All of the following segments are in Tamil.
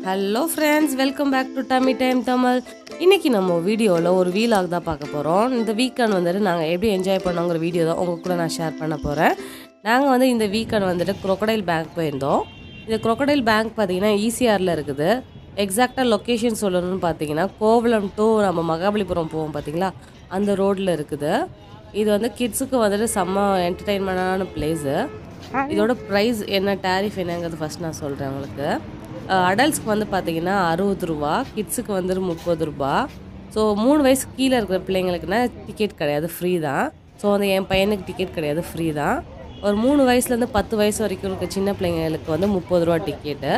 Hello friends welcome back to tummy time Tamil இன்னைக்கு நம்ம வீடியோவில் ஒரு வீலாக் தான் பார்க்க போகிறோம் இந்த வீக்கெண்ட் வந்துட்டு நாங்கள் எப்படி என்ஜாய் பண்ணோங்கிற வீடியோ தான் உங்கள் கூட நான் ஷேர் பண்ண போகிறேன் நாங்கள் வந்து இந்த வீக்கெண்ட் வந்துட்டு crocodile பேங்க் போயிருந்தோம் இந்த crocodile பேங்க் பார்த்தீங்கன்னா ஈசிஆரில் இருக்குது எக்ஸாக்டாக லொக்கேஷன் சொல்லணும்னு பார்த்தீங்கன்னா கோவளம் டு நம்ம மகாபலிபுரம் போவோம் பார்த்தீங்களா அந்த ரோட்டில் இருக்குது இது வந்து கிட்ஸுக்கு வந்துட்டு செம்ம என்டர்டெயின்மெண்டான பிளேஸு இதோட ப்ரைஸ் என்ன டேரிஃப் என்னங்கிறது ஃபஸ்ட் நான் சொல்கிறேன் உங்களுக்கு அடல்ட்ஸ்க்கு வந்து பார்த்தீங்கன்னா அறுபது ரூபா கிட்ஸுக்கு வந்து முப்பது ரூபா ஸோ மூணு வயசு கீழே இருக்கிற பிள்ளைங்களுக்குன்னா டிக்கெட் கிடையாது ஃப்ரீ தான் ஸோ வந்து என் பையனுக்கு டிக்கெட் கிடையாது ஃப்ரீ தான் ஒரு மூணு வயசுலேருந்து பத்து வயசு வரைக்கும் இருக்க சின்ன பிள்ளைங்களுக்கு வந்து முப்பது ரூபா டிக்கெட்டு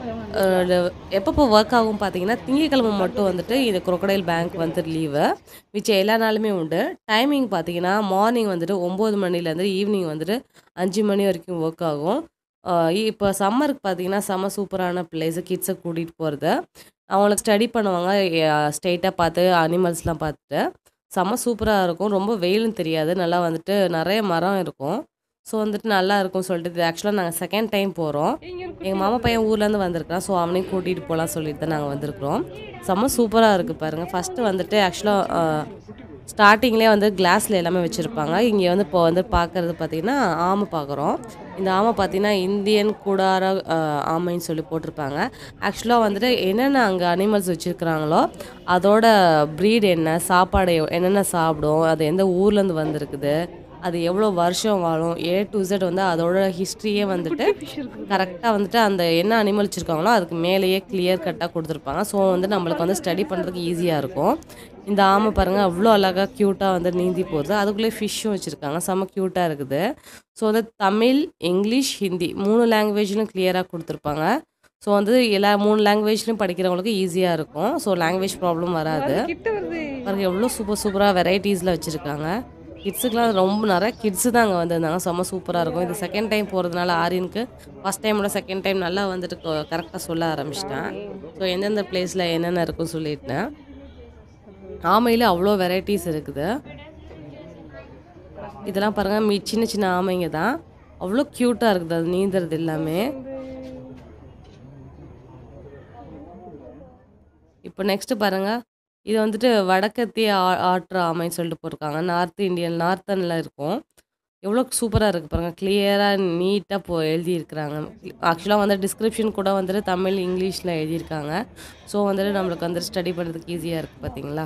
எப்பப்போ ஒர்க் ஆகும் பார்த்தீங்கன்னா திங்கக்கிழமை மட்டும் வந்துட்டு இது crocodile பேங்க் வந்து லீவு மிச்சம் எல்லா நாளுமே உண்டு டைமிங் பார்த்தீங்கன்னா மார்னிங் வந்துட்டு ஒம்பது மணிலேருந்து ஈவினிங் வந்துட்டு அஞ்சு மணி வரைக்கும் ஒர்க் ஆகும் இப்போ சம்மருக்கு பார்த்தீங்கன்னா செம்ம சூப்பரான பிளேஸு கிட்ஸை கூட்டிகிட்டு போகிறது அவங்களுக்கு ஸ்டடி பண்ணுவாங்க ஸ்ட்ரெயிட்டாக பார்த்து அனிமல்ஸ்லாம் பார்த்துட்டு செம்ம சூப்பராக இருக்கும் ரொம்ப வெயிலும் தெரியாது நல்லா வந்துட்டு நிறைய மரம் இருக்கும் ஸோ வந்துட்டு நல்லா இருக்கும் சொல்லிட்டு ஆக்சுவலாக நாங்கள் செகண்ட் டைம் போகிறோம் எங்கள் மாமா பையன் ஊர்லேருந்து வந்திருக்கான் ஸோ அவனையும் கூட்டிகிட்டு போகலாம் சொல்லிட்டு தான் நாங்கள் வந்திருக்கிறோம் செம்ம சூப்பராக இருக்குது பாருங்கள் ஃபஸ்ட்டு வந்துட்டு ஆக்சுவலாக ஸ்டார்டிங்லேயே வந்து கிளாஸில் எல்லாமே வச்சுருப்பாங்க இங்கே வந்து இப்போ வந்து பார்க்குறது பார்த்திங்கன்னா ஆமை பார்க்குறோம் இந்த ஆமை பார்த்திங்கன்னா இந்தியன் கூடார அஹ், ஆமைன்னு சொல்லி போட்டிருப்பாங்க ஆக்சுவலாக வந்துட்டு என்னென்ன அங்கே அனிமல்ஸ் வச்சுருக்குறாங்களோ அதோட ப்ரீட் என்ன சாப்பாடு எவ்- என்னென்ன சாப்பிடும் அது எந்த ஊர்லேருந்து வந்திருக்குது அது எவ்வளோ வருஷம் வாழும் ஏ டு Z வந்து அதோட ஹிஸ்ட்ரியே வந்துட்டு கரெக்டாக வந்துட்டு அந்த என்ன அனிமல் வச்சுருக்காங்களோ அதுக்கு மேலேயே கிளியர் கட்டாக கொடுத்துருப்பாங்க ஸோ வந்து நம்மளுக்கு வந்து ஸ்டடி பண்ணுறதுக்கு ஈஸியாக இருக்கும் இந்த ஆமை பாருங்கள் அவ்வளோ அழகாக க்யூட்டாக வந்து நீந்தி போகுது அதுக்குள்ளே ஃபிஷ்ஷும் வச்சுருக்காங்க செம்ம க்யூட்டாக இருக்குது ஸோ வந்து தமிழ் இங்கிலீஷ் ஹிந்தி மூணு லாங்குவேஜ்லையும் கிளியராக கொடுத்துருப்பாங்க ஸோ வந்து எல்லா மூணு லாங்குவேஜ்லையும் படிக்கிறவங்களுக்கு ஈஸியாக இருக்கும் ஸோ லாங்குவேஜ் ப்ராப்ளம் வராது பாருங்க எவ்வளோ சூப்பர் சூப்பராக வெரைட்டிஸில் வச்சுருக்காங்க கிட்ஸுக்குலாம் ரொம்ப நிறைய கிட்ஸு தான் அங்கே வந்திருந்தாங்க செம்ம சூப்பராக இருக்கும் இது செகண்ட் டைம் போகிறதுனால ஆரியனுக்கு ஃபஸ்ட் டைமோட செகண்ட் டைம் நல்லா வந்துட்டு கரெக்டாக சொல்ல ஆரம்பிச்சிட்டேன் ஸோ எந்தெந்த பிளேஸில் என்னென்ன இருக்குன்னு சொல்லிட்டேன் ஆமையில் அவ்வளோ வெரைட்டிஸ் இருக்குது இதெல்லாம் பாருங்க மீ சின்ன சின்ன ஆமைங்க தான் அவ்வளோ க்யூட்டாக இருக்குது அது நீந்துறது எல்லாமே இப்போ நெக்ஸ்ட்டு பாருங்க இது வந்துட்டு வடக்கத்திய ஆ- ஆற்று ஆமைன்னு சொல்லிட்டு போட்டிருக்காங்க நார்த் இந்தியன் நார்த்தனில் இருக்கும் எவ்வளோ சூப்பராக இருக்குது பாருங்க கிளியராக நீட்டாக போ எழுதியிருக்கிறாங்க ஆக்சுவலாக வந்து டிஸ்கிரிப்ஷன் கூட வந்துட்டு தமிழ் இங்கிலீஷில் எழுதியிருக்காங்க ஸோ வந்துட்டு நம்மளுக்கு வந்துட்டு ஸ்டடி பண்ணுறதுக்கு ஈஸியாக இருக்குது பார்த்தீங்களா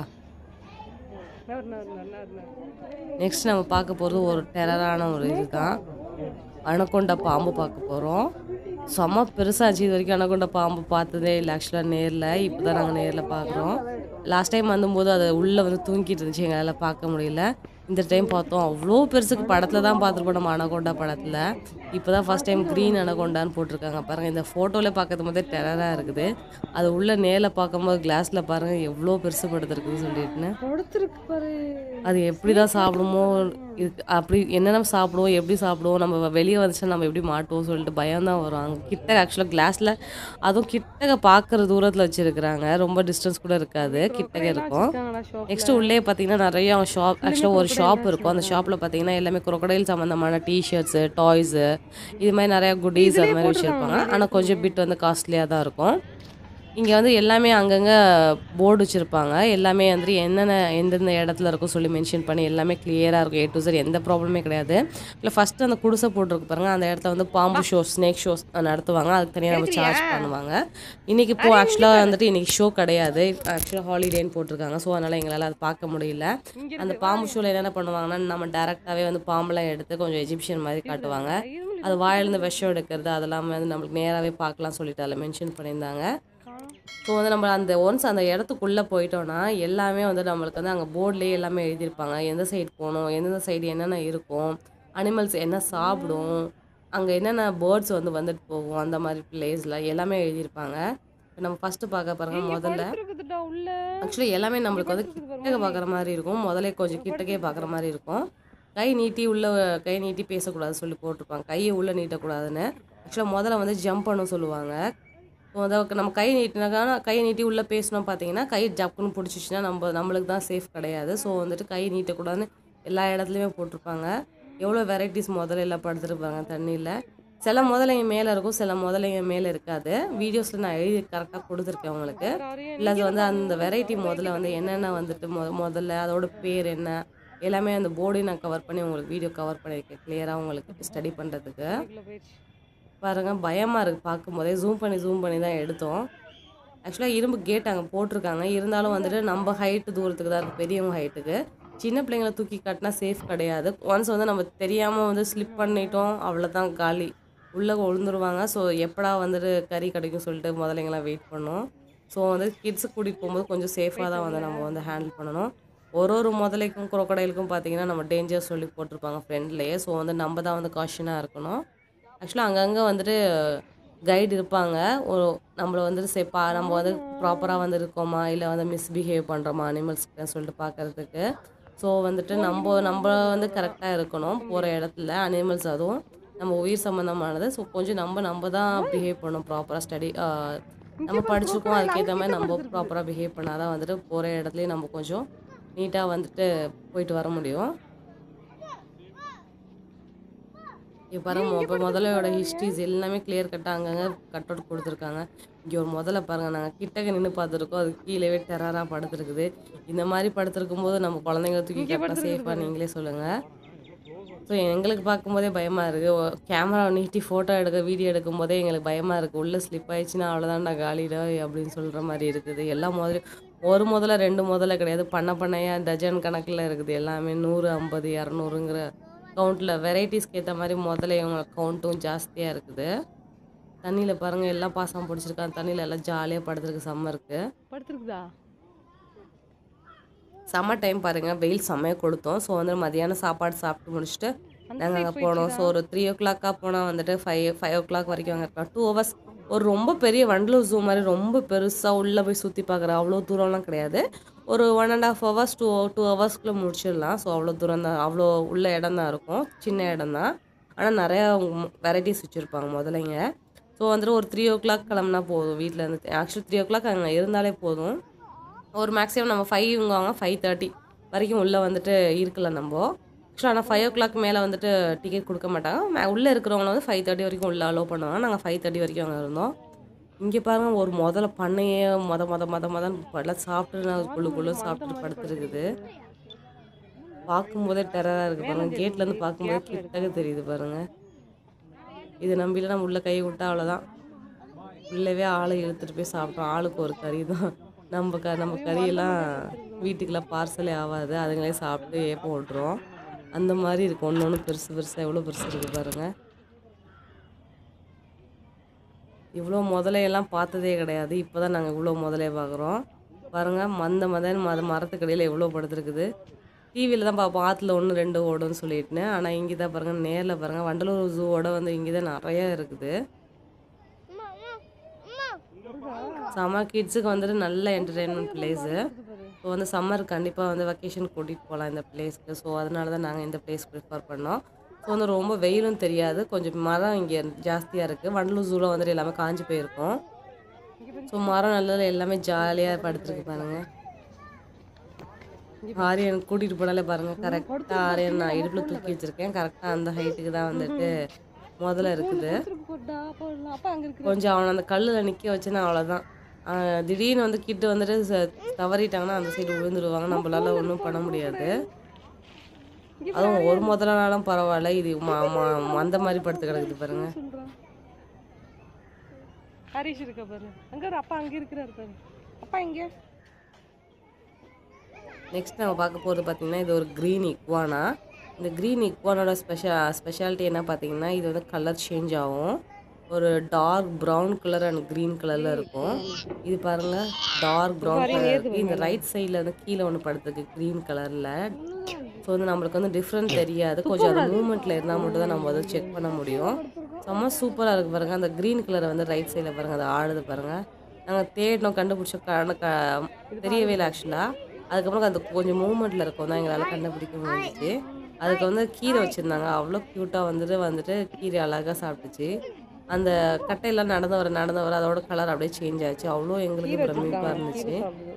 நெக்ஸ்ட் நம்ம பார்க்க போகிறது ஒரு டெரரான ஒரு இதுதான் அணக்கொண்டா பாம்பு பார்க்க போகிறோம் செம்ம பெருசாச்சு இது வரைக்கும் அணக்கொண்டா பாம்பு பார்த்ததே இல்லை ஆக்சுவலாக நேரில் இப்போ தான் நாங்கள் நேரில் பார்க்குறோம் லாஸ்ட் டைம் வந்தபோது அது உள்ளே வந்து தூங்கிட்டு இருந்துச்சு எங்களால் பார்க்க முடியல இந்த டைம் பார்த்தோம் அவ்வளோ பெருசுக்கு படத்தில் தான் பார்த்துருப்போம் நம்ம அணகொண்டா படத்தில் இப்போ தான் ஃபஸ்ட் டைம் க்ரீன் அணகொண்டான்னு போட்டிருக்காங்க பாருங்கள் இந்த ஃபோட்டோவில் பார்க்கறது போதே டெரராக இருக்குது அது உள்ள நேரில் பார்க்கும்போது கிளாஸில் பாருங்கள் எவ்வளோ பெருசு படுத்துருக்குன்னு சொல்லிட்டுன்னு படுத்துருக்கு பாரு அது எப்படி தான் சாப்பிடுமோ இதுக்கு அப்படி என்னென்ன சாப்பிடுவோம் எப்படி சாப்பிடுவோம் நம்ம வெளியே வந்துச்சுன்னா நம்ம எப்படி மாட்டுவோம் சொல்லிட்டு பயம் தான் வரும் அங்கே கிட்ட ஆக்சுவலாக கிளாஸில் அதுவும் கிட்டக்க பார்க்குற தூரத்தில் வச்சுருக்குறாங்க ரொம்ப டிஸ்டன்ஸ் கூட இருக்காது கிட்டக்க இருக்கும் நெக்ஸ்ட் உள்ளே பார்த்தீங்கன்னா நிறைய ஷாப் ஆக்சுவலாக ஒரு ஷாப் இருக்கும் அந்த ஷாப்பில் பார்த்தீங்கன்னா எல்லாமே crocodile சம்மந்தமான டிஷர்ட்ஸு டாய்ஸு இது மாதிரி நிறைய குட்டீஸ் அது மாதிரி வச்சுருப்பாங்க ஆனால் கொஞ்சம் பிட் வந்து காஸ்ட்லியாக தான் இருக்கும் இங்கே வந்து எல்லாமே அங்கங்கே போர்டு வச்சுருப்பாங்க எல்லாமே வந்துட்டு என்னென்ன எந்தெந்த இடத்துல இருக்கும் சொல்லி மென்ஷன் பண்ணி எல்லாமே கிளியராக இருக்கும் ஏ டு சரி எந்த ப்ராப்ளமே கிடையாது இல்லை ஃபஸ்ட்டு அந்த குடிசை போட்டிருக்கு பாருங்க அந்த இடத்துல வந்து பாம்பு ஷோஸ் ஸ்னேக் ஷோஸ் நடத்துவாங்க அதுக்கு தனியாக நம்ம சார்ஜ் பண்ணுவாங்க இன்றைக்கி இப்போ ஆக்சுவலாக வந்துட்டு இன்றைக்கி ஷோ கிடையாது ஆக்சுவலாக ஹாலிடேன்னு போட்டிருக்காங்க ஸோ அதனால் எங்களால் அதை பார்க்க முடியல அந்த பாம்பு ஷோவில் என்னென்ன பண்ணுவாங்கன்னா நம்ம டேரெக்டாகவே வந்து பாம்பெலாம் எடுத்து கொஞ்சம் எஜிப்ஷியன் மாதிரி காட்டுவாங்க அது வாயிலிருந்து விஷம் எடுக்கிறது அதெல்லாம் வந்து நம்மளுக்கு நேராகவே பார்க்கலாம் சொல்லிட்டு அதில் மென்ஷன் பண்ணியிருந்தாங்க ஸோ வந்து நம்ம அந்த ஒன்ஸ் அந்த இடத்துக்குள்ளே போயிட்டோம்னா எல்லாமே வந்து நம்மளுக்கு வந்து அங்கே போர்ட்லேயே எல்லாமே எழுதியிருப்பாங்க எந்த சைடு போகணும் எந்தெந்த சைடு என்னென்ன இருக்கும் அனிமல்ஸ் என்ன சாப்பிடும் அங்கே என்னென்ன பேர்ட்ஸ் வந்து வந்துட்டு போகும் அந்த மாதிரி பிளேஸில் எல்லாமே எழுதியிருப்பாங்க இப்ப நம்ம ஃபஸ்ட்டு பார்க்க பாருங்க முதல்ல இருக்குதுடா உள்ள ஆக்சுவலி எல்லாமே நம்மளுக்கு வந்து கிட்டக்க பார்க்குற மாதிரி இருக்கும் முதல்ல கொஞ்சம் கிட்டக்கே பார்க்குற மாதிரி இருக்கும் கை நீட்டி உள்ள கை நீட்டி பேசக்கூடாது சொல்லி போட்டிருப்பாங்க கையை உள்ளே நீட்டக்கூடாதுன்னு ஆக்சுவலாக முதல்ல வந்து ஜம்ப் பண்ண சொல்லுவாங்க ஸோ அதை நம்ம கை நீட்டினாக்கா கை நீட்டி உள்ளே பேசணும் பார்த்தீங்கன்னா கை ஜப்புன்னு பிடிச்சிச்சின்னா நம்ம நம்மளுக்கு தான் சேஃப் கிடையாது ஸோ வந்துட்டு கை நீட்டக்கூடாதுன்னு எல்லா இடத்துலையுமே போட்டிருப்பாங்க எவ்வளோ வெரைட்டிஸ் முதல்ல எல்லாம் படுத்துருப்பாங்க தண்ணியில் சில முதலைங்க மேலே இருக்கும் சில முதலைங்க மேலே இருக்காது வீடியோஸில் நான் எழுதி கரெக்டாக கொடுத்துருக்கேன் உங்களுக்கு இல்லை அது வந்து அந்த வெரைட்டி முதல்ல வந்து என்னென்ன வந்துட்டு மொ முதல்ல அதோட பேர் என்ன எல்லாமே அந்த போர்டையும் நான் கவர் பண்ணி உங்களுக்கு வீடியோ கவர் பண்ணியிருக்கேன் கிளியராக உங்களுக்கு ஸ்டடி பண்ணுறதுக்கு பாருங்க பயமாக இருக்குது பார்க்கும்போதே ஜூம் பண்ணி ஜூம் பண்ணி தான் எடுத்தோம் ஆக்சுவலாக இரும்பு கேட் அங்கே போட்டிருக்காங்க இருந்தாலும் வந்துட்டு நம்ம ஹைட்டு தூரத்துக்கு தான் இருக்குது பெரியவங்க ஹைட்டுக்கு சின்ன பிள்ளைங்களை தூக்கி காட்டினா சேஃப் கிடையாது ஒன்ஸ் வந்து நம்ம தெரியாமல் வந்து ஸ்லிப் பண்ணிட்டோம் அவ்வளோதான் காலி உள்ளே விழுந்துருவாங்க ஸோ எப்படா வந்துட்டு கறி கிடைக்கும் சொல்லிட்டு முதலைங்களாம் வெயிட் பண்ணோம் ஸோ வந்து கிட்ஸு கூட்டிகிட்டு போகும்போது கொஞ்சம் சேஃபாக தான் வந்து நம்ம வந்து ஹேண்டில் பண்ணணும் ஒரு ஒரு முதலைக்கும் குரோக்கடைலுக்கும் பார்த்தீங்கன்னா நம்ம டேஞ்சர் சொல்லி போட்டிருப்பாங்க ஃப்ரெண்ட்லேயே ஸோ வந்து நம்ம தான் வந்து காஷனாக இருக்கணும் ஆக்சுவலாக அங்கங்கே வந்துட்டு கைடு இருப்பாங்க ஒரு நம்மளை வந்துட்டு சேப்பா நம்ம வந்து ப்ராப்பராக வந்து இருக்கோமா இல்லை வந்து மிஸ்பிஹேவ் பண்ணுறோமா அனிமல்ஸ்க்கு சொல்லிட்டு பார்க்கறதுக்கு ஸோ வந்துட்டு நம்ம நம்ம வந்து கரெக்டாக இருக்கணும் போகிற இடத்துல அனிமல்ஸ் அதுவும் நம்ம உயிர் சம்மந்தமானது ஸோ கொஞ்சம் நம்ம நம்ம தான் பிஹேவ் பண்ணணும் ப்ராப்பராக ஸ்டடி நம்ம படிச்சிருக்கோம் அதுக்கேற்ற மாதிரி நம்ம ப்ராப்பராக பிஹேவ் பண்ணால் தான் வந்துட்டு போகிற இடத்துலையும் நம்ம கொஞ்சம் நீட்டாக வந்துட்டு போயிட்டு வர முடியும் இப்போ பாருங்க இப்போ முதலையோட ஹிஸ்ட்ரிஸ் எல்லாமே கிளியர் கட்டாக அங்கங்கே கட் அவுட் கொடுத்துருக்காங்க இங்கே ஒரு முதல்ல பாருங்கள் நாங்கள் கிட்டக்க நின்று பார்த்துருக்கோம் அது கீழவே டெரராக படுத்துருக்குது இந்த மாதிரி படுத்துருக்கும் போது நம்ம குழந்தைங்கள தூக்கி கரெக்டாக சேஃபாக நீங்களே சொல்லுங்கள் ஸோ எங்களுக்கு பார்க்கும்போதே பயமாக இருக்குது கேமரா நீட்டி ஃபோட்டோ எடுக்க வீடியோ எடுக்கும் போதே எங்களுக்கு பயமாக இருக்குது உள்ளே ஸ்லிப் ஆயிடுச்சுன்னா அவ்வளோதான்டா காலிடா அப்படின்னு சொல்கிற மாதிரி இருக்குது எல்லா முதல்ல ஒரு முதல்ல ரெண்டு முதல்ல கிடையாது பண்ண பண்ணையாக டஜன் கணக்கில் இருக்குது எல்லாமே நூறு ஐம்பது இரநூறுங்கிற கவுண்ட்டில் வெரைட்டிஸ்க்கு ஏற்ற மாதிரி முதல்ல இவங்க கவுண்ட்டும் ஜாஸ்தியாக இருக்குது தண்ணியில் பாருங்கள் எல்லாம் பாசம் பிடிச்சிருக்காங்க தண்ணியில் எல்லாம் ஜாலியாக படுத்துருக்கு சம்மருக்கு படுத்துருக்குதா சம்மர் டைம் பாருங்க வெயில் செம்மையாக கொடுத்தோம் ஸோ வந்து மதியானம் சாப்பாடு சாப்பிட்டு முடிச்சுட்டு நாங்கள் அங்கே போனோம் ஸோ ஒரு த்ரீ ஓ கிளாக்காக போனால் வந்துட்டு ஃபைவ் ஃபைவ் ஓ கிளாக் வரைக்கும் அங்கே இருக்கலாம் டூ ஹவர்ஸ் ஒரு ரொம்ப பெரிய வண்டலூர் ஜூ மாதிரி ரொம்ப பெருசாக உள்ளே போய் சுற்றி பார்க்குற அவ்வளோ தூரம்லாம் கிடையாது ஒரு one and half hours to two ஹவர்ஸ்க்குள்ளே முடிச்சிடலாம் ஸோ அவ்வளோ தூரம் தான் அவ்வளோ உள்ள இடம் தான் இருக்கும் சின்ன இடம் தான் ஆனால் நிறையா வெரைட்டிஸ் வச்சுருப்பாங்க முதலைங்க ஸோ வந்துட்டு ஒரு த்ரீ ஓ கிளாக் கிளம்புனா போதும் வீட்டில் இருந்து ஆக்சுவலி த்ரீ ஓ கிளாக் அங்கே இருந்தாலே போதும் ஒரு மேக்ஸிமம் நம்ம ஃபைவ்ங்குவாங்க ஃபைவ் தேர்ட்டி வரைக்கும் உள்ளே வந்துட்டு இருக்கலாம் நம்ம ஆக்சுவலாக ஆனால் ஃபைவ் ஓ கிளாக் மேலே வந்துட்டு டிக்கெட் கொடுக்க மாட்டாங்க மே- உள்ளே இருக்கிறவங்கள வந்து ஃபைவ் தேர்ட்டி வரைக்கும் உள்ளே அலோவ் பண்ணுவாங்க நாங்கள் ஃபைவ் தேர்ட்டி வரைக்கும் அங்கே இருந்தோம் இங்கே பாருங்க ஒரு முதல்ல பண்ணையே மொத மொத மொத மொதல் எல்லாம் சாப்பிட்டு நான் குழு குழு சாப்பிட்டு படுத்துருக்குது பார்க்கும்போதே டெரராக இருக்குது பாருங்க கேட்லேருந்து பார்க்கும்போது கிட்டக்க தெரியுது பாருங்க இது நம்பில நம்ம உள்ள கை விட்டா அவ்வளோதான் உள்ளவே ஆளை இழுத்துட்டு போய் சாப்பிட்டோம் ஆளுக்கு ஒரு கறி தான் நம்ம க நம்ம கறியெல்லாம் வீட்டுக்கெல்லாம் பார்சலே ஆகாது அதுங்களே சாப்பிட்டு ஏப்பம் விட்ருவோம் அந்த மாதிரி இருக்கும் ஒன்று ஒன்று பெருசு பெருசாக எவ்வளோ பெருசு இருக்குது பாருங்கள் இவ்வளோ முதலையெல்லாம் பார்த்ததே கிடையாது இப்போ தான் நாங்கள் இவ்வளோ முதலையை பார்க்குறோம் பாருங்கள் மந்த மதன் மத மரத்துக்கடியில் எவ்வளோ படுத்துருக்குது டிவியில் தான் பார்ப்போம் ஆற்றுல ஒன்று ரெண்டு ஓடுன்னு சொல்லிட்டுன்னு ஆனால் இங்கே தான் பாருங்கள் நேரில் பாருங்கள் வண்டலூர் ஜூவோட வந்து இங்கே தான் நிறையா இருக்குது செம்ம கிட்ஸுக்கு வந்துட்டு நல்ல என்டர்டெயின்மெண்ட் பிளேஸு ஸோ வந்து சம்மர் கண்டிப்பாக வந்து வெக்கேஷன் கூட்டிகிட்டு போகலாம் இந்த பிளேஸ்க்கு ஸோ அதனால தான் நாங்கள் இந்த பிளேஸ் ப்ரிஃபர் பண்ணோம் ஸோ வந்து ரொம்ப வெயிலும் தெரியாது கொஞ்சம் மரம் இங்கே ஜாஸ்தியாக இருக்குது வண்டலூர் ஜூவில் வந்துட்டு எல்லாமே காஞ்சி போயிருக்கும் ஸோ மரம் நல்லது எல்லாமே ஜாலியாக படுத்துருக்கு பாருங்க ஆரியன் கூட்டிகிட்டு போனாலே பாருங்க கரெக்டாக ஆரியன் நான் இடுப்பில் தூக்கி வச்சிருக்கேன் கரெக்டாக அந்த ஹைட்டுக்கு தான் வந்துட்டு முதல்ல இருக்குது போட்டா போடலாம் அப்பா அங்க இருக்கு கொஞ்சம் அவனை அந்த கல்லில் நிற்க வச்சுன்னா அவ்வளோதான் ஆஹ் திடீர்னு வந்து கிட்ட வந்துட்டு ச- தவறிட்டாங்கன்னா அந்த சைடு விழுந்துருவாங்க நம்மளால ஒன்றும் பண்ண முடியாது அதுவும் ஒரு முதல்ல நாளும் பரவாயில்ல இது ம- ம- அந்த மாதிரி படுத்து கிடக்குது பாருங்க சொல்றான் ஹரிஷ் இருக்க பாரு அங்க ஒரு அப்பா அங்க இருக்கிறாரு பாரு அப்பா இங்க நெக்ஸ்ட் நம்ம பார்க்க போகிறது பார்த்தீங்கன்னா இது ஒரு க்ரீன் இக்வானா இந்த க்ரீன் இக்வானோட ஸ்பெஷல் ஸ்பெஷாலிட்டி என்ன பார்த்தீங்கன்னா இது வந்து கலர் சேஞ்ச் ஆகும் ஒரு dark brown colour and green கலரில் இருக்கும் இது பாருங்க டார்க் ப்ரௌன் கலர் இருக்கு இந்த ரைட் சைடில் வந்து கீழே ஒன்று படுத்துருக்கு க்ரீன் கலரில் ஸோ வந்து நம்மளுக்கு வந்து டிஃப்ரெண்ட் தெரியாது கொஞ்சம் அது மூமெண்ட்டில் இருந்தால் மட்டும் தான் நம்ம அதை செக் பண்ண முடியும் செம்ம சூப்பராக இருக்குது பாருங்க அந்த க்ரீன் கலரை வந்து ரைட் சைடில் பாருங்க அது ஆடுது பாருங்க நாங்கள் தேடினோம் கண்டுபிடிச்சோம் க- க- தெரியவே இல்லை ஆக்சுவலாக அதுக்கப்புறம் அந்த கொஞ்சம் மூமெண்ட்டில் இருக்கும் தான் எங்களால் கண்டுபிடிக்க முடிஞ்சிச்சு அதுக்கு வந்து கீரை வச்சுருந்தாங்க அவ்வளோ க்யூட்டாக வந்துட்டு வந்துட்டு கீரை அழகாக சாப்பிட்டுச்சு அந்த கட்டையெல்லாம் நடந்து வர நடந்து வர அதோட கலர் அப்படியே சேஞ்ச் ஆச்சு அவ்வளோ எங்களுக்கு பிரமிப்பாக இருந்துச்சு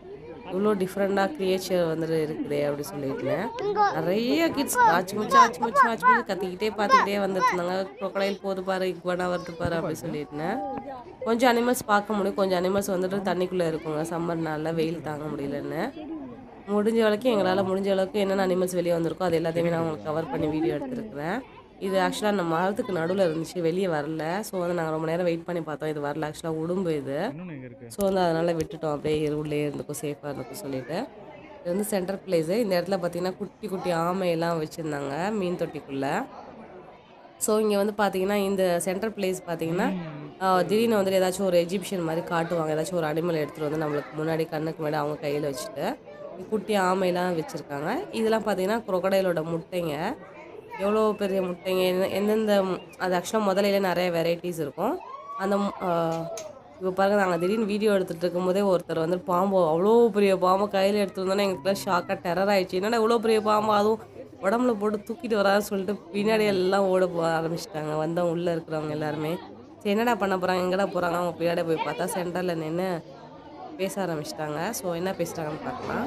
இவ்வளோ டிஃப்ரெண்ட்டாக கிரியேச்சர் வந்துட்டு இருக்குதே அப்படி சொல்லியிருந்தேன் நிறைய கிட்ஸ் ஆச்சு முச்சு ஆச்சு முச்சு ஆச்சு முச்சு கத்திக்கிட்டே பார்த்துக்கிட்டே வந்துட்டு இருந்தாங்க crocodile போது பாரு இக்வனா வருது பாரு அப்படி சொல்லியிருந்தேன் கொஞ்சம் அனிமல்ஸ் பார்க்க முடியும் கொஞ்சம் அனிமல்ஸ் வந்துட்டு தண்ணிக்குள்ளே இருக்குங்க சம்மர் நாளில் வெயில் தாங்க முடியலன்னு முடிஞ்ச வரைக்கும் எங்களால் முடிஞ்ச அளவுக்கு என்னென்ன அனிமல்ஸ் வெளியே வந்திருக்கோ அது எல்லாத்தையுமே நான் உங்களுக்கு கவர் பண்ணி வீடியோ எடுத்துருக்கிறேன் இது ஆக்சுவலாக நம்ம மரத்துக்கு நடுவில் இருந்துச்சு வெளியே வரல ஸோ வந்து நாங்கள் ரொம்ப நேரம் வெயிட் பண்ணி பார்த்தோம் இது வரல ஆக்சுவலாக உடும்பு இது இன்னொன்று எங்கே இருக்குது ஸோ வந்து அதனால் விட்டுட்டோம் அப்படியே உள்ளே இருந்துக்கும் சேஃபாக இருந்துக்கும் சொல்லிட்டு இது வந்து சென்டர் பிளேஸு இந்த இடத்துல பார்த்தீங்கன்னா குட்டி குட்டி ஆமையெல்லாம் வச்சுருந்தாங்க மீன் தொட்டிக்குள்ளே ஸோ இங்கே வந்து பார்த்தீங்கன்னா இந்த சென்டர் பிளேஸ் பார்த்தீங்கன்னா ஆஹ், திடீர்னு வந்துட்டு ஏதாச்சும் ஒரு எஜிபிஷன் மாதிரி காட்டுவாங்க ஏதாச்சும் ஒரு அனிமல் எடுத்துகிட்டு வந்து நம்மளுக்கு முன்னாடி கண்ணுக்கு முன்னாடி அவங்க கையில் வச்சுட்டு குட்டி ஆமையெல்லாம் வச்சுருக்காங்க இதெல்லாம் பார்த்தீங்கன்னா குரோக்கடைலோட முட்டைங்க எவ்வளோ பெரிய முட்டைங்க என்ன- எந்தெந்த மு- அது ஆக்சுவலாக முதலையில நிறைய வெரைட்டிஸ் இருக்கும் அந்த இப்போ பாருங்க நாங்கள் திடீர்னு வீடியோ எடுத்துகிட்டு இருக்கும்போதே ஒருத்தர் வந்து பாம்பு அவ்வளோ பெரிய பாம்பை கையில் எடுத்துட்டு வந்தோன்னே எங்களுக்குலாம் ஷாக்காக டெரர் ஆயிடுச்சு என்னடா இவ்வளோ பெரிய பாம்பு அதுவும் உடம்புல போட்டு தூக்கிட்டு வரான்னு சொல்லிட்டு பின்னாடி எல்லாம் ஓட போ ஆரம்பிச்சிட்டாங்க வந்தவங்க உள்ளே இருக்கிறவங்க எல்லாருமே சரி என்னடா பண்ண போகிறாங்க எங்கடா போகிறாங்க அவங்க பின்னாடி போய் பார்த்தா சென்டரில் நின்று பேச ஆரம்பிச்சிட்டாங்க ஸோ என்ன பேசுகிறாங்கன்னு பார்க்கலாம்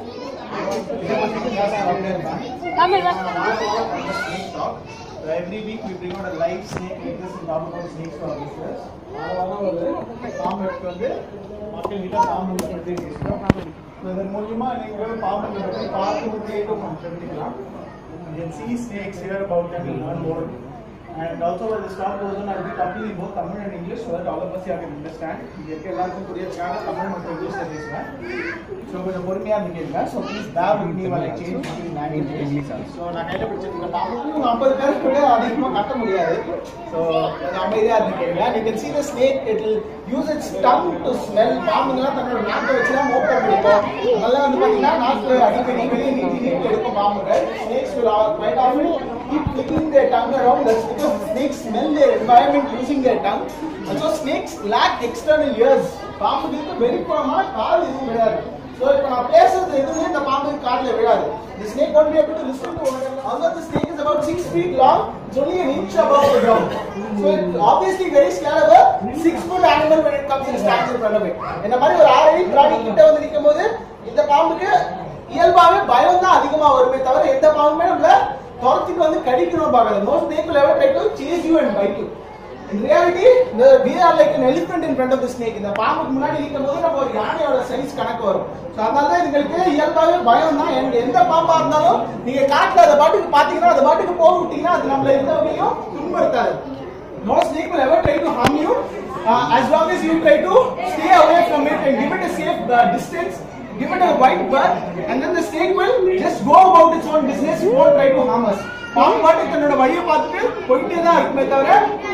So every week we bring out a live snake like this and talk about snakes for our visitors. வாரம் வாரம் ஒரு பாம்பு எடுத்து வந்து மக்கள் கிட்ட பாம்பு பற்றி பேசுகிறோம் So இதன் மூலியமா நீங்கள் பாம்பு பற்றி பார்த்து கேட்டு தெரிஞ்சுக்கலாம் You can see snakes here about them and learn more. And also when the talk goes on, I'll be talking in both Tamil and English so that all of us here can understand. இங்க இருக்க எல்லாருக்கும் புரியறதுக்காக தமிழ் மற்றும் இங்கிலீஷ்ல பேசுவேன் ஸோ கொஞ்சம் பொறுமையா இருந்துக்கீங்க so please bear with me while I change between languages. So நான் கையில பிடிச்சிருக்க பாம்புக்கும் ஐம்பது பேருக்கு விட அதிகமாக கட்ட முடியாது ஸோ கொஞ்சம் அமைதியா இருந்துக்கீங்க you can see the snake it will use its tongue to smell பாம்புங்கெல்லாம் தன்னோட நாக்கை வச்சு தான் மோப்ப பிடிக்கும் அதெல்லாம் வந்து பார்த்தீங்கன்னா நாக்கில் அடிக்கடி வெளியே நீட்டி நீட்டி எடுக்கும் பாம்புகள் snakes will all- quite often keep clicking their tongue around that's because snakes smell their environment using their tongue and so snakes lack external ears பாம்புக்கு வெளிப்புறமா கால் எதுவும் விடாது ஸோ இப்போ நான் பேசுறது எதுவுமே இந்த பாம்புக்கு காதுல விழாது The snake won't be able to listen to whatever. Although the snake is about six feet long, it's only an inch above the ground. So it's obviously very scared of a six foot animal when it comes and stands in front of it. இந்த மாதிரி ஒரு ஆறு அடி பிராணி கிட்ட வந்து நிற்கும் போது இந்த பாம்புக்கு இயல்பாவே பயம் தான் அதிகமா வருமே தவிர எந்த பாம்புமே நம்மள துரத்திட்டு வந்து கடிக்கணும் பார்க்காது no snake will ever try to chase you and bite you. In reality, the, we are like an elephant in front of the snake. இந்த பாம்புக்கு முன்னாடி நிற்கும் போது நம்ம ஒரு யானையோட சைஸ் கணக்கு வரும் ஸோ அதனால தான் இதுங்களுக்கு இயல்பாகவே பயம் தான் எந்த- எந்த பாம்பா இருந்தாலும் நீங்க காட்டுல அதை பாட்டுக்கு பாத்தீங்கன்னா அதை பாட்டுக்கு போக விட்டீங்கன்னா அது நம்மள எந்த வகையும் துன்புறுத்தாது No snake will ever try to harm you uh, as long as you try to stay away from it and give it a safe uh, distance. Give it a wide berth, and then the snake will just go about its own business. It won't try to harm us. பாம்பு பாட்டு தன்னோட வழியை பார்த்துட்டு போயிட்டே தான் இருக்குமே தவிர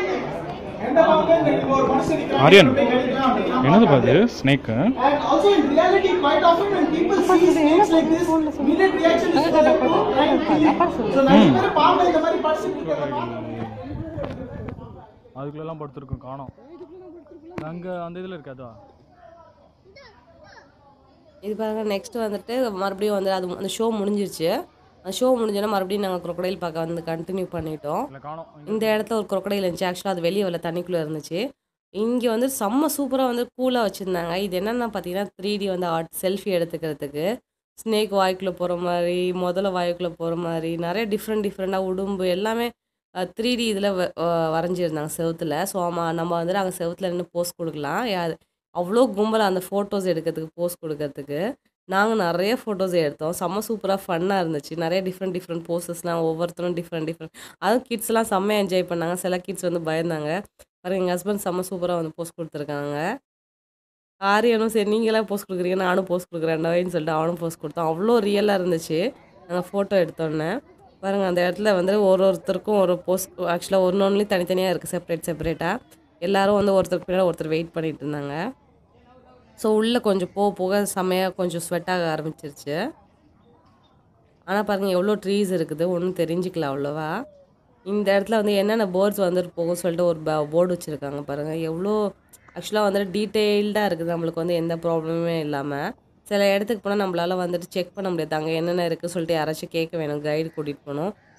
எந்த பாம்புமே இந்த ஒரு மனுஷன் நிக்கிறான், ஆரியன். இப்படி கடிக்கலாம் அப்படிலாம் என்னது பார்க்காது. பாது snake And also in reality, quite often when people see snakes like this, immediate reaction is for them to try and kill it. So நிறைய பேர் பாம்பை இந்த மாதிரி படிச்சுட்டு இருக்கிறத பார்த்து அதுக்குள்ளெல்லாம் படுத்துருக்கோம் காணோம் அங்கே அந்த இதில் இருக்காதா இது பாருங்க நெக்ஸ்ட் வந்துட்டு மறுபடியும் வந்து அது அந்த ஷோ முடிஞ்சிருச்சு அந்த ஷோ முடிஞ்சோன்னா மறுபடியும் நாங்கள் crocodile பார்க்க வந்து கண்டினியூ பண்ணிட்டோம் இல்லை காணோம் இந்த இடத்துல ஒரு crocodile இருந்துச்சு ஆக்சுவலாக அது வெளியே வரல தண்ணிக்குள்ளே இருந்துச்சு இங்கே வந்து செம்ம சூப்பராக வந்து கூலாக வச்சுருந்தாங்க இது என்னென்னா பார்த்தீங்கன்னா த்ரீ டி வந்து ஆர்ட் செல்ஃபி எடுத்துக்கிறதுக்கு ஸ்னேக் வாய்க்குள்ளே போகிற மாதிரி முதல்ல வாய்க்குள்ளே போகிற மாதிரி நிறைய டிஃப்ரெண்ட் டிஃப்ரெண்ட்டாக உடும்பு எல்லாமே த்ரீ டி இதில் வரைஞ்சிருந்தாங்க செவுத்துல ஸோ ஆமாம் நம்ம வந்துட்டு அங்கே செவுத்துல நின்று போஸ்ட் கொடுக்கலாம் யா- அவ்வளோ கும்பலாக அந்த ஃபோட்டோஸ் எடுக்கிறதுக்கு போஸ்ட் கொடுக்கறதுக்கு நாங்கள் நிறைய ஃபோட்டோஸ் எடுத்தோம் செம்ம சூப்பராக ஃபன்னாக இருந்துச்சு நிறைய டிஃப்ரெண்ட் டிஃப்ரெண்ட் போஸஸ்லாம் ஒவ்வொருத்தரும் டிஃப்ரெண்ட் டிஃப்ரெண்ட் அதுவும் கிட்ஸ்லாம் செம்மையாக என்ஜாய் பண்ணாங்க சில கிட்ஸ் வந்து பயந்தாங்க பாருங்க எங்கள் ஹஸ்பண்ட் செம்ம சூப்பராக வந்து போஸ்ட் கொடுத்துருக்காங்க ஆரியனும் சரி நீங்களாம் போஸ்ட் கொடுக்குறீங்க நானும் போஸ்ட் கொடுக்குறேன்டாவேன்னு சொல்லிட்டு அவனும் போஸ்ட் கொடுத்தான் அவ்வளோ ரியலாக இருந்துச்சு நாங்கள் ஃபோட்டோ எடுத்தோன்னே பாருங்கள் அந்த இடத்துல வந்து ஒரு ஒருத்தருக்கும் ஒரு போஸ்ட் ஆக்சுவலாக ஒன்று ஒன்றுலேயும் தனித்தனியாக இருக்குது செப்பரேட் செப்பரேட்டாக எல்லாரும் வந்து ஒருத்தருக்கு பின்னாடி ஒருத்தர் வெயிட் பண்ணிட்டு இருந்தாங்க ஸோ உள்ளே கொஞ்சம் போக போக செம்மையாக கொஞ்சம் ஸ்வெட் ஆக ஆரம்பிச்சிருச்சு ஆனால் பாருங்கள் எவ்வளோ ட்ரீஸ் இருக்குது ஒன்றும் தெரிஞ்சுக்கல அவ்வளோவா இந்த இடத்துல வந்து என்னென்ன பேர்ட்ஸ் வந்துட்டு போகும் சொல்லிட்டு ஒரு போர்டு வச்சுருக்காங்க பாருங்கள் எவ்வளோ ஆக்சுவலாக வந்துட்டு டீட்டெயில்டாக இருக்குது நம்மளுக்கு வந்து எந்த ப்ராப்ளமுமே இல்லாமல் சில இடத்துக்கு போனால் நம்மளால வந்துட்டு செக் பண்ண முடியாது அங்கே என்னென்ன இருக்குது சொல்லிட்டு யாராச்சும் கேட்க வேணும் கைடு கூட்டிகிட்டு போகணும்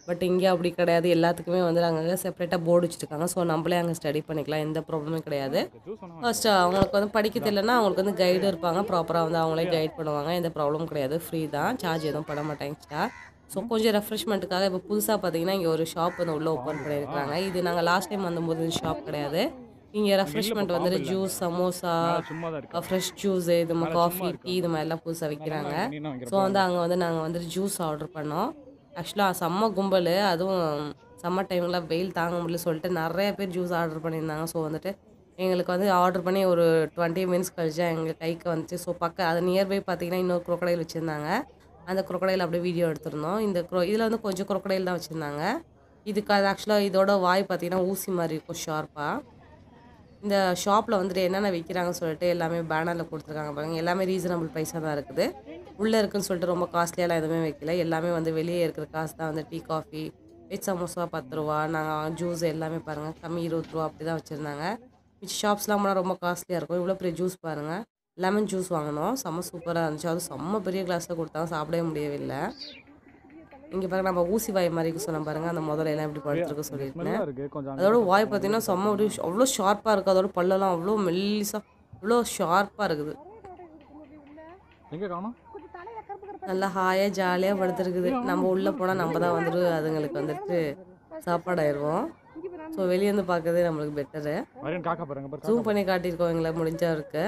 பட் இங்கே அப்படி கிடையாது எல்லாத்துக்குமே வந்து அங்கங்கே செப்பரேட்டாக போர்டு வச்சுருக்காங்க ஸோ நம்மளே அங்கே ஸ்டடி பண்ணிக்கலாம் எந்த ப்ராப்ளமும் கிடையாது ஃபர்ஸ்ட் அவங்களுக்கு வந்து படிக்க தெரியலனா அவங்களுக்கு வந்து கைடு இருப்பாங்க ப்ராப்பராக வந்து அவங்களே கைட் பண்ணுவாங்க எந்த ப்ராப்ளமும் கிடையாது ஃப்ரீ தான் சார்ஜ் எதுவும் பண்ண மாட்டாங்க எக்ஸ்ட்ரா ஸோ கொஞ்சம் ரெஃப்ரெஷ்மெண்ட்டுக்காக இப்போ புதுசாக பார்த்தீங்கன்னா இங்கே ஒரு ஷாப் வந்து உள்ளே ஓப்பன் பண்ணியிருக்காங்க இது நாங்கள் லாஸ்ட் டைம் வந்தபோது இந்த ஷாப் கிடையாது இங்கே ரெஃப்ரெஷ்மெண்ட் வந்துட்டு ஜூஸ் சமோசா சும்மா தான் இருக்கு ஃப்ரெஷ் ஜூஸ் இது மாதிரி காஃபி டீ இது மாதிரிலாம் புதுசாக விற்கிறாங்க ஸோ வந்து அங்கே வந்து நாங்கள் வந்து ஜூஸ் ஆர்டர் பண்ணோம் ஆக்சுவலாக செம்ம கும்பல் அதுவும் சம்மர் டைமில் வெயில் தாங்க முடியல சொல்லிட்டு நிறைய பேர் ஜூஸ் ஆர்டர் பண்ணியிருந்தாங்க ஸோ வந்துட்டு எங்களுக்கு வந்து ஆர்டர் பண்ணி ஒரு டுவெண்ட்டி மினிட்ஸ் கழிச்சு எங்கள் கைக்கு வந்துச்சு ஸோ பக்கம் அது நியர்பை பார்த்தீங்கன்னா இன்னொரு crocodile வச்சுருந்தாங்க அந்த crocodile அப்படியே வீடியோ எடுத்திருந்தோம் இந்த க்ரோ இதில் வந்து கொஞ்சம் crocodile தான் வச்சுருந்தாங்க இதுக்கு அது ஆக்சுவலாக இதோட வாய் பார்த்தீங்கன்னா ஊசி மாதிரி இருக்கும் ஷார்ப்பாக இந்த ஷாப்பில் வந்துட்டு என்னென்ன விற்கிறாங்கன்னு சொல்லிட்டு எல்லாமே பேனரில் கொடுத்துருக்காங்க பாருங்க எல்லாமே ரீசனபிள் ப்ரைஸாக தான் இருக்குது உள்ளே இருக்குன்னு சொல்லிட்டு ரொம்ப காஸ்ட்லியெல்லாம் எதுவுமே வைக்கல எல்லாமே வந்து வெளியே இருக்கிற காசு தான் வந்து டீ காஃபி வெஜ் சமோசா பத்து ரூபா நாங்கள் ஜூஸ் எல்லாமே பாருங்கள் கம்மி இருபது ரூபா அப்படி தான் வச்சுருந்தாங்க மிச்ச ஷாப்ஸ்லாம் போனால் ரொம்ப காஸ்ட்லியாக இருக்கும் இவ்வளோ பெரிய ஜூஸ் பாருங்கள் லெமன் ஜூஸ் வாங்கினோம் செம்ம சூப்பராக இருந்துச்சு அது செம்ம பெரிய கிளாஸில் கொடுத்தாங்க சாப்பிடவே முடியவில்லை இங்கே பாருங்க நம்ம ஊசி வாய் மாதிரி சொன்ன பாருங்க அந்த முதல்ல எல்லாம் இப்படி படுத்துருக்கு சொல்லியிருக்கேன் நல்லா இருக்கு கொஞ்சம் அங்க அதோட வாய் பார்த்தீங்கன்னா செம்ம ஒரு அவ்வளோ ஷார்ப்பாக இருக்குது அதோட பல்லெல்லாம் அவ்வளோ மெல்லிஸாக அவ்வளோ ஷார்ப்பாக இருக்குது எங்க காணோம் நல்லா ஹாயாக ஜாலியாக படுத்துருக்குது நம்ம உள்ளே போனால் நம்ம தான் வந்துட்டு அதுங்களுக்கு வந்துட்டு சாப்பாடாயிருவோம் ஸோ வெளியே வந்து பார்க்கறதே நம்மளுக்கு பெட்டரு மரியன் காக்கா பாருங்க பாரு ஜூம் பண்ணி காட்டியிருக்கோம் எங்களை முடிஞ்சா இருக்கு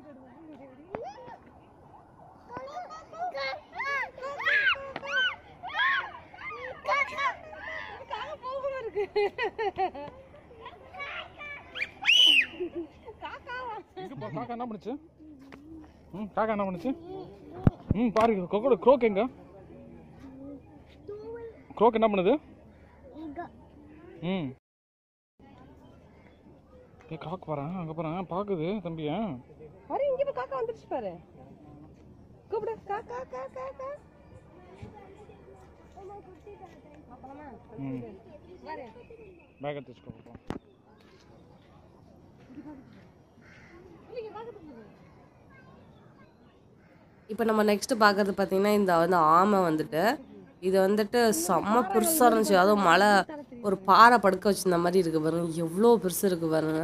எங்க பா காக்கா என்ன பண்ணுச்சு ம் காக்கா என்ன பண்ணுச்சு ம் பாருங்க கொக்கோட க்ரோக் எங்க க்ரோக் என்ன பண்ணுது ம் ஏ காக்கு பாறேன் அங்க பாறேன் பாக்குது தம்பியா பாரு இங்க போய் காக்கா வந்துருச்சு பாரு கூப்பிடு காக்கா காக்கா காக்கா ம் பேக் எடுத்து வச்சுக்கோ பாப்போம். இப்போ நம்ம நெக்ஸ்ட் பார்க்கறது பார்த்தீங்கன்னா இந்த வந்து ஆமை வந்துட்டு இது வந்துட்டு செம்ம பெருசாக இருந்துச்சு அதுவும் மழை ஒரு பாறை படுக்க வச்சிருந்த மாதிரி இருக்கு பாருங்க எவ்வளோ பெருசு இருக்கு பாருங்க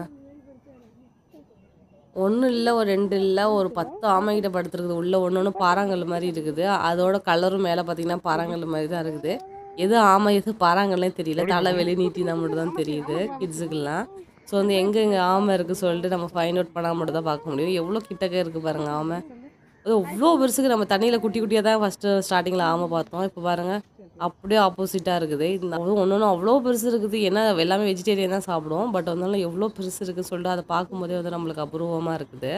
ஒன்று இல்லை ஒரு ரெண்டு இல்லை ஒரு பத்து ஆமைகிட்ட படுத்துருக்குது உள்ள ஒன்று ஒன்று பாறாங்கல் மாதிரி இருக்குது அதோட கலரும் மேலே பார்த்தீங்கன்னா பாறாங்கல் மாதிரி தான் இருக்குது எது ஆமை எது பாறாங்கல்லே தெரியல தலை வெளியே நீட்டினா மட்டும் தான் தெரியுது கிட்ஸுக்கெல்லாம் ஸோ வந்து எங்கே எங்கே ஆமை இருக்குது சொல்லிட்டு நம்ம ஃபைண்ட் அவுட் பண்ணால் மட்டும் தான் பார்க்க முடியும் எவ்வளோ கிட்டக்க இருக்குது பாருங்க ஆமை அது அவ்வளோ பெருசுக்கு நம்ம தண்ணியில் குட்டி குட்டியாக தான் ஃபஸ்ட்டு ஸ்டார்டிங்கில் ஆமை பார்த்தோம் இப்போ பாருங்கள் அப்படியே ஆப்போசிட்டாக இருக்குது இந்த ஒன்று ஒன்று அவ்வளோ பெருசு இருக்குது ஏன்னா எல்லாமே வெஜிடேரியன் தான் சாப்பிடுவோம் பட் வந்தாலும் எவ்வளோ பெருசு இருக்குன்னு சொல்லிட்டு அதை பார்க்கும்போதே வந்து நம்மளுக்கு அபூர்வமாக இருக்குது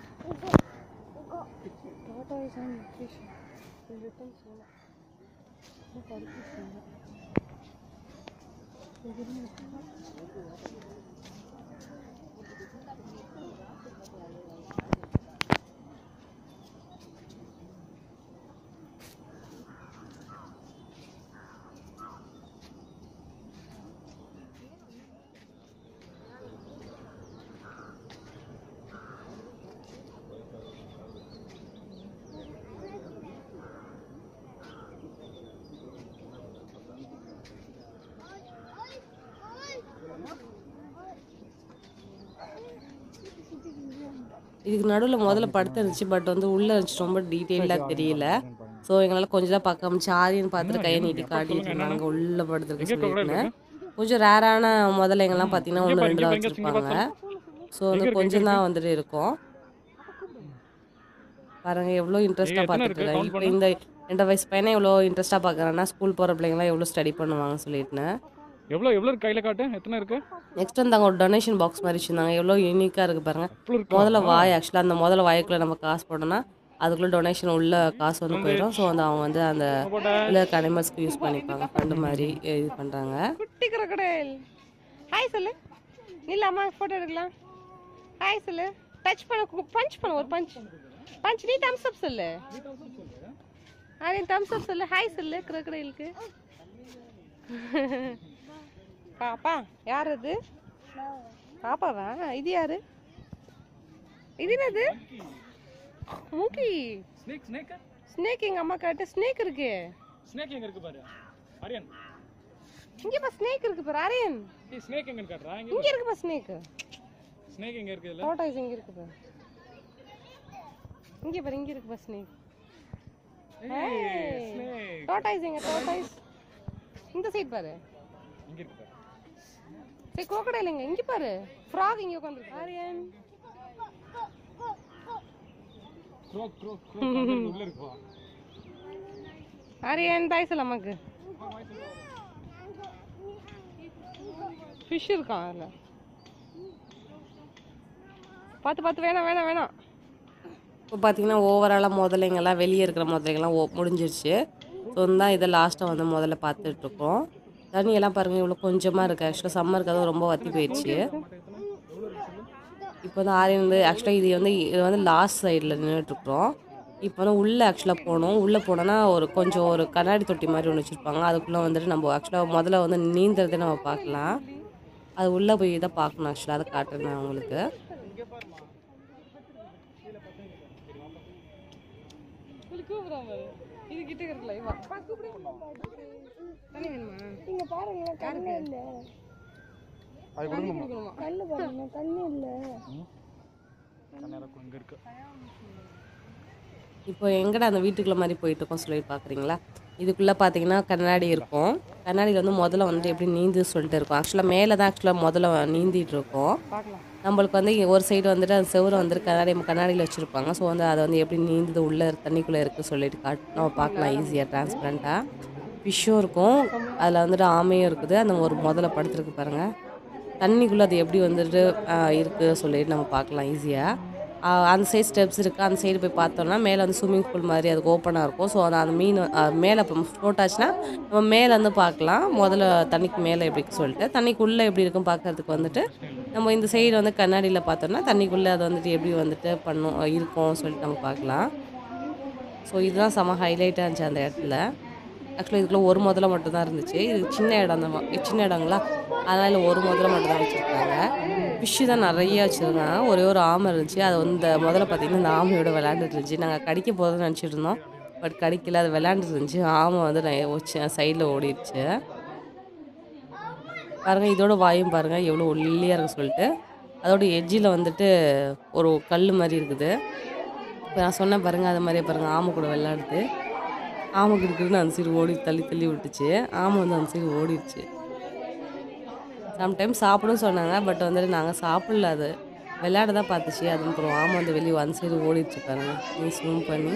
இதுக்கு நடுவில் முதல்ல படுத்து இருந்துச்சு பட் வந்து உள்ளே இருந்துச்சு ரொம்ப டீட்டெயிலாக தெரியல ஸோ எங்களால் கொஞ்சம் தான் பார்க்க முடிச்சு ஆரியன் பார்த்துட்டு கையை நீட்டி காட்டிட்டு இருந்தாங்க உள்ளே படுத்துருக்கு சொல்லிட்டு கொஞ்சம் ரேரான முதல்ல எங்கெல்லாம் பார்த்தீங்கன்னா ஒன்று ரெண்டு தான் வச்சுருப்பாங்க ஸோ வந்து கொஞ்சம் தான் வந்துட்டு இருக்கும் பாருங்க எவ்வளோ இன்ட்ரெஸ்ட்டாக பார்த்துட்டு இருக்காங்க இப்போ இந்த ரெண்டு வயசு பையனை எவ்வளோ இன்ட்ரெஸ்ட்டாக பார்க்குறான்னா ஸ்கூல் போகிற பிள்ளைங்களாம் எவ்வளோ ஸ்டடி பண்ணுவாங்க சொல்லிட்டுனேன் எவ்வளோ எவ்வளோ இருக்கு கையில் காட்டு எத்தனை இருக்கு நெக்ஸ்ட் வந்து அங்கே ஒரு டொனேஷன் பாக்ஸ் மாதிரி வச்சுருந்தாங்க எவ்வளோ யூனிக்காக இருக்குது பாருங்க அவ்வளோ இருக்கு முதல்ல வாய் ஆக்சுவலாக அந்த முதல்ல வாய்க்குள்ளே நம்ம காசு போட்டோம்னா அதுக்குள்ளே டொனேஷன் உள்ள காசு வந்து போயிடும் ஸோ வந்து அவங்க வந்து அந்த உள்ள இருக்க அனிமல்ஸ்க்கு யூஸ் பண்ணிப்பாங்க ஃபண்டு மாதிரி இது பண்ணுறாங்க குட்டி crocodile ஹாய் சொல்லு இல்ல அம்மா போட்டோ எடுக்கலாம் ஹாய் சொல்லு டச் பண்ண பஞ்ச் பண்ண ஒரு பஞ்ச் பஞ்ச் நீ தம்ஸ் அப் சொல்லு அரே தம்ஸ் அப் சொல்லு ஹாய் சொல்லு crocodileக்கு பாப்பா யார் அது பாப்பாவா இது யாரு இது என்னது மூக்கி ஸ்னேக் ஸ்னேக் ஸ்னேக் எங்க அம்மா காட்டு ஸ்னேக் இருக்கு ஸ்னேக் எங்க இருக்கு பாரு ஆரியன் இங்க பா ஸ்னேக் இருக்கு பாரு அரேன் ஏய் ஸ்னேக் எங்கன்னு காட்டுறா இங்க இங்க இருக்கு பா ஸ்னேக் ஸ்னேக் எங்க இருக்கு இதுல டோட்டாய்ஸ் இங்க இருக்கு பாரு இங்க பாரு இங்க இருக்கு பா ஸ்னேக் ஏய் ஸ்னேக் டோட்டாய்ஸ் எங்க டோட்டாய்ஸ் இந்த சைடு பாரு இங்க இருக்கு பாரு. சரி crocodile எங்க இங்க பாரு ஃப்ராக் இங்க உட்கார்ந்திருக்கு ஆரியன் க்ரோக் க்ரோக் க்ரோக் அங்க இருக்கு, உள்ள இருக்கு வா. ஆரியன் தாய் சொல்ல அம்மாக்கு ஃபிஷ் இருக்கான் அதுல பார்த்து பார்த்து வேணாம் வேணாம் வேணாம் இப்போ பார்த்தீங்கன்னா ஓவராலாக முதலைங்கெல்லாம் வெளியே இருக்கிற முதலைங்கெல்லாம் ஓ முடிஞ்சிருச்சு ஸோ தான் இதை லாஸ்ட்டாக வந்து முதல்ல பார்த்துட்ருக்கோம் தண்ணியெல்லாம் பாருங்கள் இவ்வளோ கொஞ்சமாக இருக்குது ஆக்சுவலாக சம்மருக்கு அதுவும் ரொம்ப வத்தி போயிடுச்சு இப்போ வந்து ஆரியன் வந்து ஆக்சுவலாக இது வந்து இது வந்து லாஸ்ட் சைடில் நின்றுட்டுருக்குறோம் இப்போ வந்து உள்ளே ஆக்சுவலாக போகணும் உள்ளே போனோன்னா ஒரு கொஞ்சம் ஒரு கண்ணாடி தொட்டி மாதிரி ஒன்று வச்சுருப்பாங்க அதுக்குள்ளே வந்துட்டு நம்ம ஆக்சுவலாக முதல்ல வந்து நீந்துறதை நம்ம பார்க்கலாம் அது உள்ளே போய் தான் பார்க்கணும் ஆக்சுவலாக அதை காட்டுறேன் நான் உங்களுக்கு கூப்பிடுறான் பாரு இது கிட்ட இருக்குல்ல இவா தண்ணி வேணுமா இங்க பாருங்க தண்ணி இல்ல அது கொடுக்கணுமா கொடுக்கணுமா கல்லு பாருங்க தண்ணி இல்ல கண்ணார இங்க இருக்கு இப்போ எங்கடா அந்த வீட்டுக்குள்ள மாதிரி போயிட்டு இருக்கோம் சொல்லி பார்க்குறீங்களா இதுக்குள்ளே பார்த்தீங்கன்னா கண்ணாடி இருக்கும் கண்ணாடியில் வந்து முதல்ல வந்துட்டு எப்படி நீந்து சொல்லிட்டு இருக்கும் ஆக்சுவலாக மேலே தான் ஆக்சுவலாக முதல்ல நீந்திட்டு இருக்கோம் பார்க்கலாம் நம்மளுக்கு வந்து இங்க ஒரு சைடு வந்துட்டு அந்த செவரை வந்துட்டு கண்ணாடி கண்ணாடியில் வச்சுருப்பாங்க ஸோ வந்து அதை வந்து எப்படி நீந்துது உள்ளே தண்ணிக்குள்ளே இருக்குது சொல்லிட்டு காட்டு நம்ம பார்க்கலாம் ஈஸியாக டிரான்ஸ்பரண்ட்டாக ஃபிஷ்ஷும் இருக்கும் அதில் வந்துட்டு ஆமையும் இருக்குது அந்த ஒரு முதல்ல படுத்துருக்கு பாருங்கள் தண்ணிக்குள்ளே அது எப்படி வந்துட்டு ஆஹ், இருக்குது சொல்லிட்டு நம்ம பார்க்கலாம் ஈஸியாக அந்த சைடு ஸ்டெப்ஸ் இருக்குது அந்த சைடு போய் பார்த்தோம்னா மேலே வந்து ஸ்விம்மிங் பூல் மாதிரி அதுக்கு ஓப்பனாக இருக்கும் ஸோ அந்த அந்த மீன் ஆஹ், மேலே இப்போ ஃப்ளோட் ஆச்சுன்னா நம்ம மேலே வந்து பார்க்கலாம் முதல்ல தண்ணிக்கு மேலே எப்படி இருக்குன்னு சொல்லிட்டு தண்ணிக்குள்ளே எப்படி இருக்கும் பார்க்கறதுக்கு வந்துட்டு நம்ம இந்த சைடு வந்து கண்ணாடியில் பார்த்தோம்னா தண்ணிக்குள்ளே அது வந்துட்டு எப்படி வந்துட்டு பண்ணும் இருக்கும் சொல்லிட்டு நம்ம பார்க்கலாம் ஸோ இதுதான் செம ஹைலைட்டாக இருந்துச்சு அந்த இடத்துல ஆக்சுவலாக இதுக்குள்ள ஒரு முதல்ல மட்டும் தான் இருந்துச்சு இது சின்ன இடம் தான் சின்ன இடங்களா அதனால் ஒரு முதல்ல மட்டும் தான் வச்சுருக்காங்க ஃபிஷ்ஷு தான் நிறைய வச்சுருந்தாங்க ஒரே ஒரு ஆமை இருந்துச்சு அது வந்து இந்த முதல்ல பார்த்தீங்கன்னா இந்த ஆமையோட விளையாண்டுட்டு இருந்துச்சு நாங்கள் கடிக்க போதும் நினச்சிட்டு இருந்தோம் பட் கடிக்கல அது விளையாண்டுட்டு இருந்துச்சு ஆமை வந்து சைடில் ஓடிடுச்சு பாருங்கள் இதோட வாயும் பாருங்கள் எவ்வளோ ஒல்லியாக இருக்கு சொல்லிட்டு அதோட எட்ஜில் வந்துட்டு ஒரு கல் மாதிரி இருக்குது இப்போ நான் சொன்னேன் பாருங்கள் அது மாதிரியே பாருங்கள் ஆமை கூட விளையாடுது ஆமை கிடுக்குன்னு அந்த சைடு ஓடி தள்ளி தள்ளி விட்டுச்சு ஆமை வந்து அந்த சைடு ஓடிடுச்சு சம்டைம் சாப்பிடும் சொன்னாங்க பட் வந்துட்டு நாங்கள் சாப்பிடல அது விளையாட தான் பார்த்துச்சு அது அப்புறம் ஆமை வந்து வெளியே அந்த சைடு ஓடிடுச்சு பாருங்க நீ ஸ்விம் பண்ணி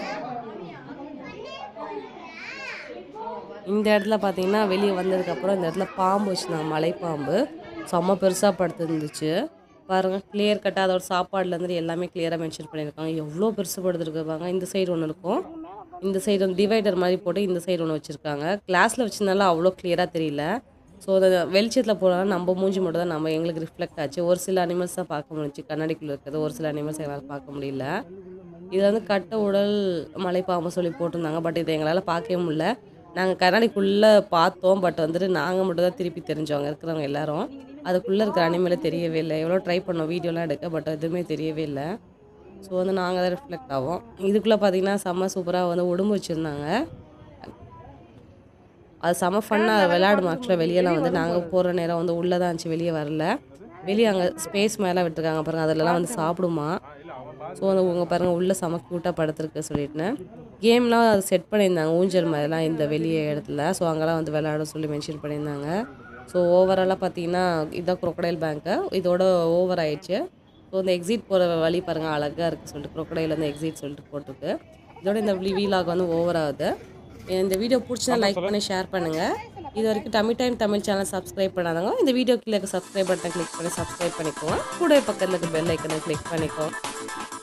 இந்த இடத்துல பார்த்தீங்கன்னா வெளியே வந்ததுக்கப்புறம் இந்த இடத்துல பாம்பு வச்சுருந்தாங்க மலைப்பாம்பு செம்ம பெருசாக படுத்துருந்துச்சு பாருங்கள் கிளியர் கட்டாக அதோட சாப்பாடுல இருந்து எல்லாமே கிளியராக மென்ஷன் பண்ணியிருக்காங்க எவ்வளோ பெருசு படுத்துருக்கு பாருங்க இந்த சைடு ஒன்று இருக்கும் இந்த சைடு வந்து டிவைடர் மாதிரி போட்டு இந்த சைடு ஒன்று வச்சுருக்காங்க கிளாஸில் வச்சிருந்தாலும் அவ்வளோ கிளியராக தெரியல ஸோ அந்த வெளிச்சத்தில் போனால் நம்ம மூஞ்சி மட்டும் தான் நம்ம எங்களுக்கு ரிஃப்ளெக்ட் ஆச்சு ஒரு சில அனிமல்ஸ் தான் பார்க்க முடிஞ்சுச்சு கண்ணாடிக்குள்ளே இருக்கிறது ஒரு சில அனிமல்ஸ் எங்களால் பார்க்க முடியல இது வந்து கட்ட உடல் மலைப்பாம்பு சொல்லி போட்டிருந்தாங்க பட் இதை எங்களால் பார்க்கவே முடியல நாங்கள் கண்ணாடிக்குள்ளே பார்த்தோம் பட் வந்துட்டு நாங்கள் மட்டும் தான் திருப்பி தெரிஞ்சவங்க இருக்கிறவங்க எல்லாரும் அதுக்குள்ளே இருக்கிற அனிமலே தெரியவே இல்லை எவ்வளோ ட்ரை பண்ணோம் வீடியோலாம் எடுக்க பட் எதுவுமே தெரியவே இல்லை ஸோ வந்து நாங்கள் தான் ரிஃப்ளெக்ட் ஆகும் இதுக்குள்ளே பார்த்தீங்கன்னா செம்ம சூப்பராக வந்து உடம்பு வச்சுருந்தாங்க அது செம ஃபன்னாக விளையாடும் ஆக்சுவலாக வெளியெல்லாம் வந்து நாங்கள் போகிற நேரம் வந்து உள்ளே தான் இருந்துச்சு வெளியே வரல வெளியே அங்கே ஸ்பேஸ் மேலே விட்டுருக்காங்க பாருங்கள் அதிலலாம் வந்து சாப்பிடுமா ஸோ வந்து உங்கள் பாருங்கள் உள்ளே செம க்யூட்டாக படுத்துருக்கு சொல்லிட்டு கேம்லாம் அது செட் பண்ணியிருந்தாங்க ஊஞ்சல் மாதிரிலாம் இந்த வெளியே இடத்துல ஸோ அங்கெல்லாம் வந்து விளையாட சொல்லி மென்ஷன் பண்ணியிருந்தாங்க ஸோ ஓவராலாக பார்த்தீங்கன்னா இதுதான் crocodile பேங்க்கு இதோட ஓவர் ஆயிடுச்சு ஸோ இந்த எக்ஸிட் போகிற வழி பாருங்கள் அழகாக இருக்குது சொல்லிட்டு crocodile வந்து எக்ஸிட் சொல்லிட்டு போட்டிருக்கு இதோட இந்த வீலாக் வந்து ஓவர் ஆகுது இந்த வீடியோ பிடிச்சா லைக் பண்ணி ஷேர் பண்ணுங்கள் இது வரைக்கும் Tamil time Tamil channel subscribe பண்ணாதவங்க இந்த வீடியோ கீழே சப்ஸ்கிரைப் பட்டன் கிளிக் பண்ணி சப்ஸ்கிரைப் பண்ணிக்கோங்க கூட பக்கத்தில் இருக்க பெல் ஐக்கனை கிளிக் பண்ணிக்கோ